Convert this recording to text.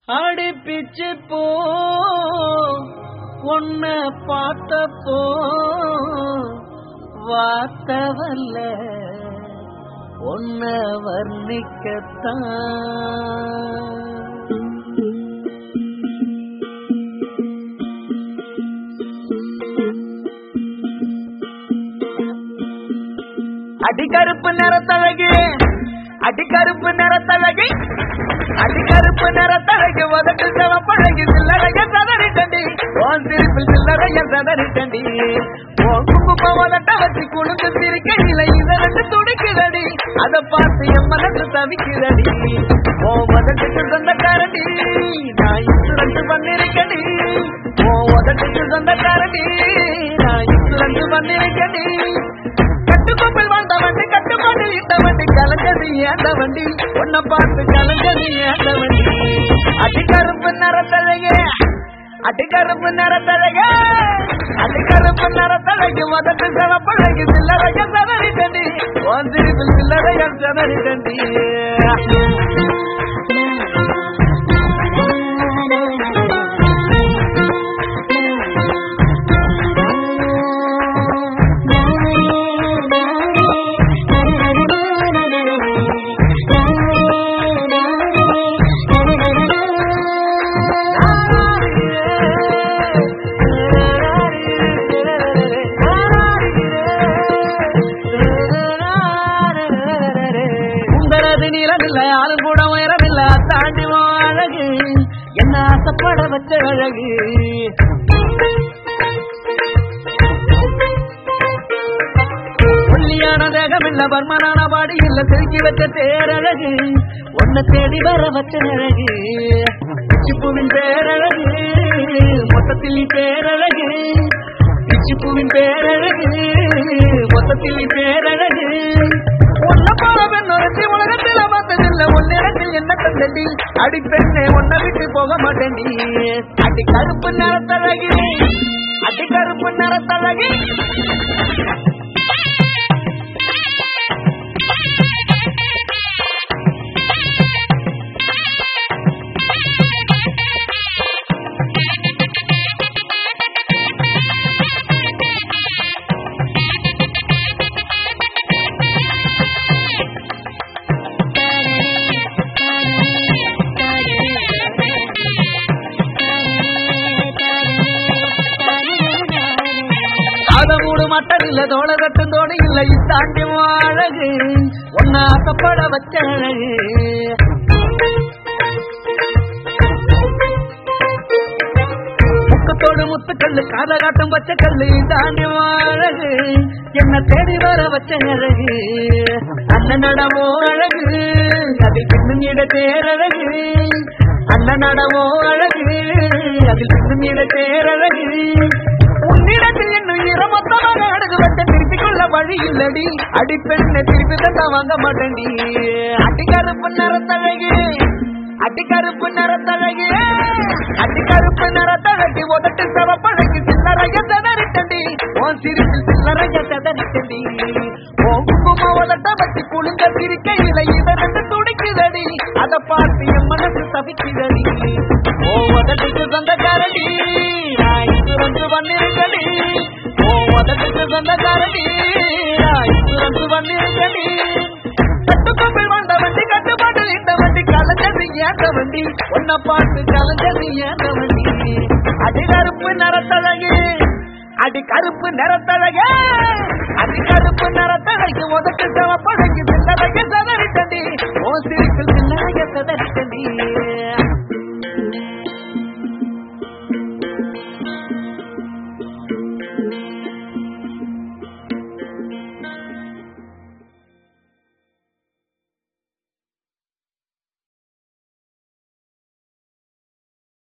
ஆடி பிச்சு போ உன்ன பார்த்தப்போ வார்த்தவல்ல உன்ன வர்ணிக்கத்தான் அடிக்கருப்பு நிறத்தழகு அடிக்கருப்பு நிறத்தழகு அடிக்கருப்பு நிறத்தழகு உதட்டு சிவப்பழகு சில்லறைய சதறி தண்டி ஓன் சிரிப்பில் சில்லறைய சதறி தண்டி ஓன் குங்கும உதட்ட வச்சு குழுந்து சிரிக்கையில இதற்கு துடிக்குதடி அதை பார்த்து என் மனசு தவிக்குதடி ஓ உதட்டுக்கு சொந்தக்காரடி நான் இன்சூரன்ஸ் பண்ணிருக்கடி ஓ உதட்டுக்கு சொந்தக்காரடி நான் இன்சூரன்ஸ் பண்ணிருக்கடி கட்டுக்கோப்பில் வாழ்ந்த வண்டி கட்டுப்பாட்டில் இட்ட வண்டி கலஞ்சது ஏண்ட வண்டி உன்னை பார்த்து கலஞ்சது ஏண்ட வண்டி அடிக்கருப்பு நிறத்தழகே அடிக்கருப்பு நிறத்தழகே அடிக்கருப்பு நிறத்தழகு முதட்டு சிவப்பழகு சில்லறைய சதறி தண்டி உன் சிரிப்பில் சில்லறைய சதறி தண்டி உங்களது நிலமில்ல யாரும் கூட உயரமில்ல தாண்டி உன் அழகு என்ன ஆசைப்பட வச்ச அழகு ஒல்லியான தேகம் இல்ல பர்மனான பாடி இல்ல திருக்கி வச்ச தேரழகு உன்னை தேடி வர வச்ச அழகு பிச்சிப்பூவின் பேரழகு மொத்தத்தில் நீ பேரழகு பிச்சிப்பூவின் பேரழகு மொத்தத்தில் நீ பேரழகு உன்னை போல பெண் ஒருத்தி உலகத்தில் பார்த்ததில்ல உன்னிடத்தில் என்ன தந்தடி அடி பெண்ணே உன்னை விட்டு போக மாட்டேன்டி அடி கருப்பு நிறத்தழகு அடி கருப்பு நிறத்தழகு காதமூடு மட்டன் இல்ல தோள கட்டும் தோணி இல்ல இத்தாண்டி உன் அழகு உன்னை ஆசைப்பட வச்ச அழகு முக்கத்தோடு முத்துக்கல்லு காத காட்டும் பச்சை கல்லு தாண்டி உன் அழகு என்ன தேடி வர வச்ச அழகு அண்ணன் நடமோ அழகு அதில் பின்னிட தேரழகு அண்ணன் நடமோ அழகு அதில் பின்னிட தேரழகு உன்னிடத்தில் இன்னும் இரமொத்தமாக அடகு வந்த திருப்பிக் கொள்ள வழி இல்லடி அடி பெண்ணை திருப்பி தந்தா வாங்க மாட்டேன்டி அடிக்கருப்பு நிறத்தழகு அடிக்கருப்பு நிறத்தழகு அடிக்கருப்பு நிறத்தழகு உதட்டு சிவப்பழகு சில்லறைய செதறிட்டண்டி உன் சிரிப்பில் சில்லறைய செதறிட்டண்டி உன் குங்கும உதட்ட வச்சு குளிங்க சிரிக்கையில இதற்கு துடிக்குதடி அதை பார்த்து என் மனசு தவிக்குதடி ஓ உதட்டுக்கு சொந்தக்காரடி நான் இன்சூரன்ஸ் பண்ணிருக்கடி ஓ உதட்டுக்கு சொந்தக்காரடி நான் இன்சூரன்ஸ் பண்ணிருக்கடி கட்டுக்கோப்பில் வாழ்ந்த வண்டி கட்டுப்பாட்டில் இந்த வண்டி கலைஞ்சது ஏந்த வண்டி உன்னை பார்த்து கலைஞ்சது ஏந்த வண்டி அடி கருப்பு நிறத்தழகு அடி கருப்பு நிறத்தழகு அடி கருப்பு நிறத்தழகு உதட்டு சிவப்பழகு சில்லறைய சதறி தண்டி ஓ சிரிப்பில் சில்லறைய சதறி தண்டி